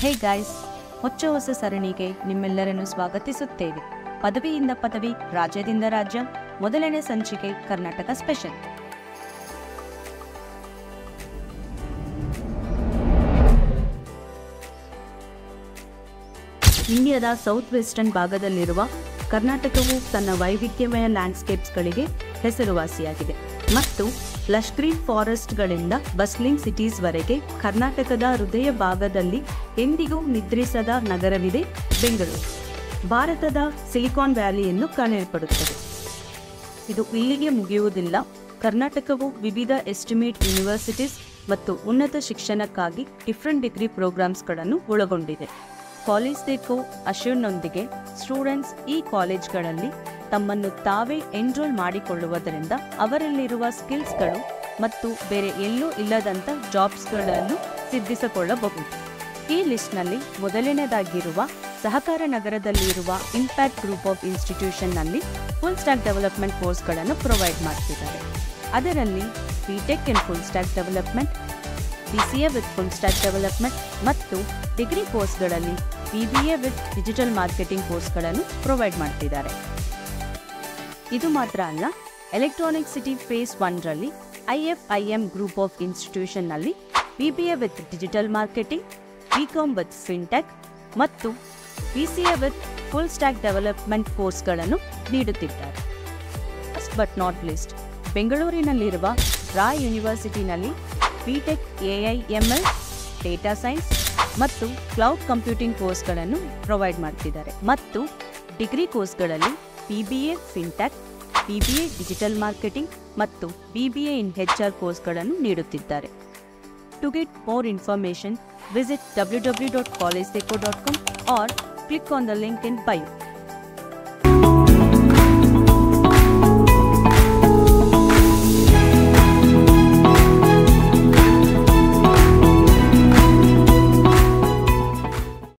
hey guys ಹೊಚ್ಚ ಹೊಸ ಸರಣಿಗೆ ನಿಮ್ಮೆಲ್ಲರನ್ನು ಸ್ವಾಗತಿಸುತ್ತೇವೆ ಪದವಿಯಿಂದ ಪದವಿ ರಾಜ್ಯದಿಂದ ರಾಜ್ಯ ಮೊದಲನೇ ಸಂಚಿಕೆ ಕರ್ನಾಟಕ ಸ್ಪೆಷಲ್ ಇಂಡಿಯಾದ ಸೌತ್ ವೆಸ್ಟರ್ನ್ ಭಾಗದಲ್ಲಿರುವ ಕರ್ನಾಟಕವು ತನ್ನ ವೈವಿಧ್ಯಮಯ ಲ್ಯಾಂಡ್ಸ್ಕೇಪ್ಸ್ಗಳಿಗೆ ಹೆಸರುವಾಸಿಯಾಗಿದೆ ಮತ್ತು ಲಶ್ ಗ್ರೀನ್ ಫಾರೆಸ್ಟ್ಗಳಿಂದ ಬಸ್ಲಿಂಗ್ ಸಿಟೀಸ್ವರೆಗೆ ಕರ್ನಾಟಕದ ಹೃದಯ ಭಾಗದಲ್ಲಿ ಎಂದಿಗೂ ನಿದ್ರಿಸದ ನಗರವಿದೆ ಬೆಂಗಳೂರು ಭಾರತದ ಸಿಲಿಕಾನ್ ವ್ಯಾಲಿ ಎಂದು ಕರೆಯಲ್ಪಡುತ್ತದೆ ಇದು ಇಲ್ಲಿಗೆ ಮುಗಿಯುವುದಿಲ್ಲ ಕರ್ನಾಟಕವು ವಿವಿಧ ಎಸ್ಟಿಮೇಟ್ ಯೂನಿವರ್ಸಿಟೀಸ್ ಮತ್ತು ಉನ್ನತ ಶಿಕ್ಷಣಕ್ಕಾಗಿ ಡಿಫ್ರೆಂಟ್ ಡಿಗ್ರಿ ಪ್ರೋಗ್ರಾಮ್ಸ್ಗಳನ್ನು ಒಳಗೊಂಡಿದೆ ಕಾಲೇಜ್ ದೇಕೋ ಅಶ್ಯೂರ್ನೊಂದಿಗೆ ಸ್ಟೂಡೆಂಟ್ಸ್ ಈ ಕಾಲೇಜ್ಗಳಲ್ಲಿ ತಮ್ಮನ್ನು ತಾವೇ ಎನ್ರೋಲ್ ಮಾಡಿಕೊಳ್ಳುವುದರಿಂದ ಅವರಲ್ಲಿರುವ ಸ್ಕಿಲ್ಸ್ಗಳು ಮತ್ತು ಬೇರೆ ಎಲ್ಲೂ ಇಲ್ಲದಂಥ ಜಾಬ್ಸ್ಗಳನ್ನು ಸಿದ್ಧಿಸಿಕೊಳ್ಳಬಹುದು ಈ ಲಿಸ್ಟ್ನಲ್ಲಿ ಮೊದಲನೇದಾಗಿರುವ ಸಹಕಾರ ನಗರದಲ್ಲಿರುವ ಇಂಪ್ಯಾಕ್ಟ್ ಗ್ರೂಪ್ ಆಫ್ ಇನ್ಸ್ಟಿಟ್ಯೂಷನ್ನಲ್ಲಿ ಫುಲ್ ಸ್ಟ್ಯಾಕ್ ಡೆವಲಪ್ಮೆಂಟ್ ಕೋರ್ಸ್ಗಳನ್ನು ಪ್ರೊವೈಡ್ ಮಾಡ್ತಿದ್ದಾರೆ ಅದರಲ್ಲಿ B Tech in full stack development B C A with full stack development ಮತ್ತು ಡಿಗ್ರಿ ಕೋರ್ಸ್ಗಳಲ್ಲಿ B B A with digital marketing ಕೋರ್ಸ್ಗಳನ್ನು ಪ್ರೊವೈಡ್ ಮಾಡ್ತಿದ್ದಾರೆ ಇದು ಮಾತ್ರ ಅಲ್ಲ ಎಲೆಕ್ಟ್ರಾನಿಕ್ ಸಿಟಿ ಫೇಸ್ ಒನ್ರಲ್ಲಿ I F I M group of ಇನ್ಸ್ಟಿಟ್ಯೂಷನ್ನಲ್ಲಿ B B A with digital marketing B com with fintech ಮತ್ತು B C A with full stack development ಕೋರ್ಸ್ಗಳನ್ನು ನೀಡುತ್ತಿದ್ದಾರೆ ಫಸ್ಟ್ ಬಟ್ ನಾಟ್ ಲಿಸ್ಟ್ ಬೆಂಗಳೂರಿನಲ್ಲಿರುವ ರಾಯ್ ಯೂನಿವರ್ಸಿಟಿನಲ್ಲಿ B Tech AI ML data science ಮತ್ತು cloud computing ಕೋರ್ಸ್ಗಳನ್ನು provide ಮಾಡ್ತಿದ್ದಾರೆ ಮತ್ತು ಡಿಗ್ರಿ ಕೋರ್ಸ್ಗಳಲ್ಲಿ B B A fintech B B A digital marketing ಮತ್ತು B B A in H R ಕೋರ್ಸ್ಗಳನ್ನು ನೀಡುತ್ತಿದ್ದಾರೆ to get more information visit W W dot college dot com or click on the link in bio